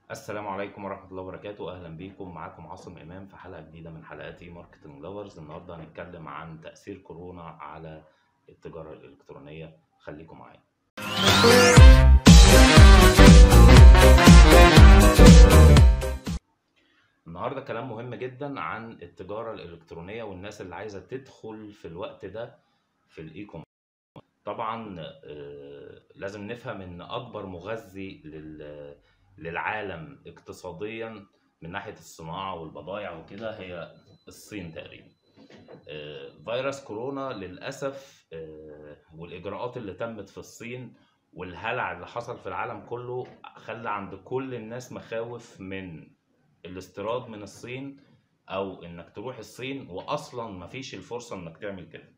السلام عليكم ورحمة الله وبركاته أهلا بيكم معاكم عاصم إمام في حلقة جديدة من حلقات إي ماركتنج لافرز النهاردة هنتكلم عن تأثير كورونا على التجارة الإلكترونية خليكم معايا النهاردة كلام مهم جدا عن التجارة الإلكترونية والناس اللي عايزة تدخل في الوقت ده في الإي كوميرس طبعا آه، لازم نفهم ان اكبر مغذي لل- للعالم اقتصاديا من ناحيه الصناعه والبضائع وكده هي الصين تقريبا آه، فيروس كورونا للاسف آه، والاجراءات اللي تمت في الصين والهلع اللي حصل في العالم كله خلى عند كل الناس مخاوف من الاستيراد من الصين او انك تروح الصين واصلا مفيش الفرصه انك تعمل كده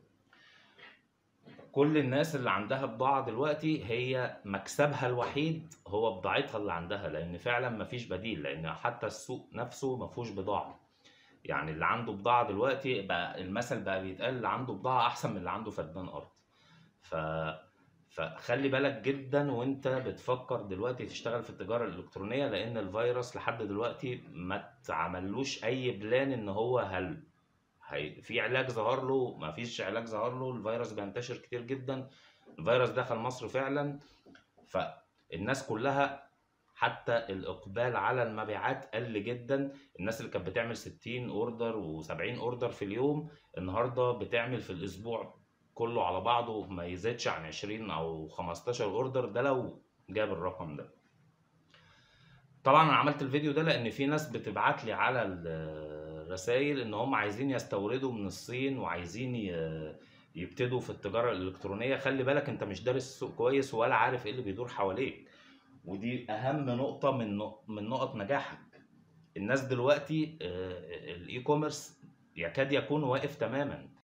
كل الناس اللي عندها بضاعة دلوقتي هي مكسبها الوحيد هو بضاعتها اللي عندها لأن فعلا مفيش بديل لأن حتى السوق نفسه مفهوش بضاعة يعني اللي عنده بضاعة دلوقتي بقى المثل بقى بيتقال اللي عنده بضاعة أحسن من اللي عنده فدان أرض ف... فخلي بالك جدا وانت بتفكر دلوقتي تشتغل في التجارة الإلكترونية لأن الفيروس لحد دلوقتي ما تعملوش أي بلان إن هو هل هي في علاج ظهر له ما فيش علاج ظهر له الفيروس بينتشر كتير جدا الفيروس دخل مصر فعلا فالناس كلها حتى الاقبال على المبيعات قل جدا الناس اللي كانت بتعمل 60 اوردر و70 اوردر في اليوم النهارده بتعمل في الاسبوع كله على بعضه ما يزيدش عن 20 او 15 اوردر ده لو جاب الرقم ده طبعا انا عملت الفيديو ده لان في ناس بتبعت لي على الرسائل ان هم عايزين يستوردوا من الصين وعايزين ي- يبتدوا في التجاره الالكترونيه خلي بالك انت مش دارس السوق كويس ولا عارف ايه اللي بيدور حواليك ودي اهم نقطه من نق- من نقط نجاحك الناس دلوقتي آه، الاي كوميرس يكاد يكون واقف تماما